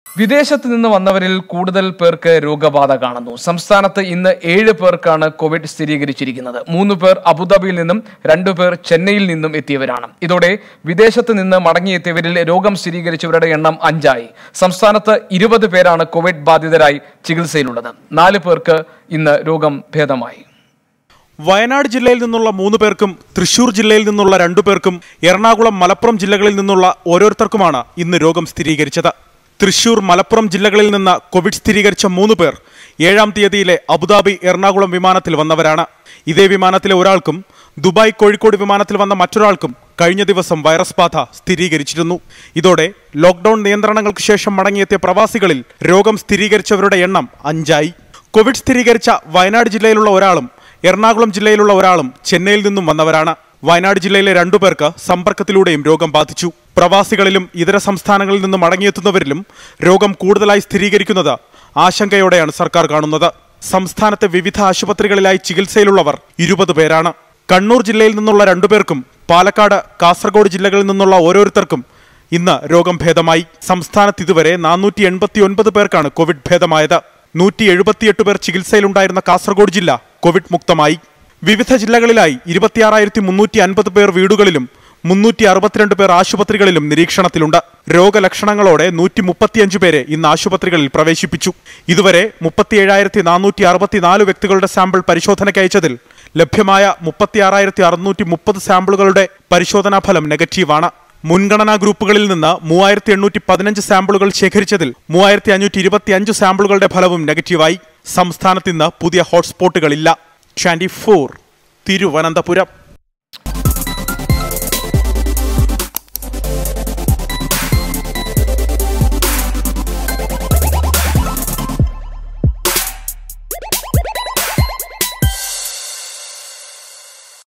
വിദേശത്ത് നിന്ന് വന്നവരിൽ കൂടുതൽ പേർക്ക് രോഗബാധ കാണുന്നു സംസ്ഥാനത്ത് ഇന്ന് ഏഴ് പേർക്കാണ് കോവിഡ് സ്ഥിരീകരിച്ചിരിക്കുന്നത് മൂന്ന് പേർ അബുദാബിയിൽ നിന്നും രണ്ടു പേർ ചെന്നൈയിൽ നിന്നും എത്തിയവരാണ് ഇതോടെ വിദേശത്ത് നിന്ന് മടങ്ങിയെത്തിയവരിൽ രോഗം സ്ഥിരീകരിച്ചവരുടെ എണ്ണം അഞ്ചായി സംസ്ഥാനത്ത് ഇരുപത് പേരാണ് കോവിഡ് ബാധിതരായി ചികിത്സയിലുള്ളത് നാല് പേർക്ക് ഇന്ന് രോഗം ഭേദമായി വയനാട് ജില്ലയിൽ നിന്നുള്ള മൂന്ന് പേർക്കും തൃശൂർ ജില്ലയിൽ നിന്നുള്ള രണ്ടു പേർക്കും എറണാകുളം മലപ്പുറം ജില്ലകളിൽ നിന്നുള്ള ഓരോരുത്തർക്കുമാണ് ഇന്ന് രോഗം സ്ഥിരീകരിച്ചത് തൃശൂർ മലപ്പുറം ജില്ലകളിൽ നിന്ന് കോവിഡ് സ്ഥിരീകരിച്ച മൂന്ന് പേർ ഏഴാം തീയതിയിലെ അബുദാബി എറണാകുളം വിമാനത്തിൽ വന്നവരാണ് ഇതേ വിമാനത്തിലെ ഒരാൾക്കും ദുബായ് കോഴിക്കോട് വിമാനത്തിൽ വന്ന മറ്റൊരാൾക്കും കഴിഞ്ഞ ദിവസം വൈറസ് ബാധ സ്ഥിരീകരിച്ചിരുന്നു ഇതോടെ ലോക്ഡൌൺ നിയന്ത്രണങ്ങൾക്ക് ശേഷം മടങ്ങിയെത്തിയ പ്രവാസികളിൽ രോഗം സ്ഥിരീകരിച്ചവരുടെ എണ്ണം അഞ്ചായി കോവിഡ് സ്ഥിരീകരിച്ച വയനാട് ജില്ലയിലുള്ള ഒരാളും എറണാകുളം ജില്ലയിലുള്ള ഒരാളും ചെന്നൈയിൽ നിന്നും വന്നവരാണ് വയനാട് ജില്ലയിലെ രണ്ടുപേർക്ക് സമ്പർക്കത്തിലൂടെയും രോഗം ബാധിച്ചു പ്രവാസികളിലും ഇതര സംസ്ഥാനങ്ങളിൽ നിന്നും മടങ്ങിയെത്തുന്നവരിലും രോഗം കൂടുതലായി സ്ഥിരീകരിക്കുന്നത് ആശങ്കയോടെയാണ് സർക്കാർ കാണുന്നത് സംസ്ഥാനത്തെ വിവിധ ആശുപത്രികളിലായി ചികിത്സയിലുള്ളവർ ഇരുപത് പേരാണ് കണ്ണൂർ ജില്ലയിൽ നിന്നുള്ള രണ്ടുപേർക്കും പാലക്കാട് കാസർഗോഡ് ജില്ലകളിൽ നിന്നുള്ള ഓരോരുത്തർക്കും ഇന്ന് രോഗം ഭേദമായി സംസ്ഥാനത്ത് ഇതുവരെ നാനൂറ്റി എൺപത്തി ഒൻപത് പേർക്കാണ് കോവിഡ് ഭേദമായത് നൂറ്റി എഴുപത്തിയെട്ട് പേർ ചികിത്സയിലുണ്ടായിരുന്ന കാസർഗോഡ് ജില്ല കോവിഡ് മുക്തമായി വിവിധ ജില്ലകളിലായി ഇരുപത്തിയാറായിരത്തി മുന്നൂറ്റി അൻപത് പേർ വീടുകളിലും മുന്നൂറ്റി അറുപത്തിരണ്ട് പേർ ആശുപത്രികളിലും നിരീക്ഷണത്തിലുണ്ട് രോഗലക്ഷണങ്ങളോടെ നൂറ്റി മുപ്പത്തിയഞ്ച് പേരെ ഇന്ന് ആശുപത്രികളിൽ പ്രവേശിപ്പിച്ചു ഇതുവരെ മുപ്പത്തിയേഴായിരത്തി നാനൂറ്റി അറുപത്തിനാല് വ്യക്തികളുടെ സാമ്പിൾ പരിശോധനയ്ക്ക് അയച്ചതിൽ ലഭ്യമായ മുപ്പത്തിയാറായിരത്തി അറുന്നൂറ്റി മുപ്പത് സാമ്പിളുകളുടെ പരിശോധനാ ഫലം നെഗറ്റീവാണ് മുൻഗണനാ ഗ്രൂപ്പുകളിൽ നിന്ന് മൂവായിരത്തി എണ്ണൂറ്റി പതിനഞ്ച് സാമ്പിളുകൾ ശേഖരിച്ചതിൽ മൂവായിരത്തി അഞ്ഞൂറ്റി ഇരുപത്തി അഞ്ച് സാമ്പിളുകളുടെ ഫലവും നെഗറ്റീവായി സംസ്ഥാനത്ത് ഇന്ന് പുതിയ ഹോട്ട്സ്പോട്ടുകളില്ല ട്വന്റി ഫോർ തിരുവനന്തപുരം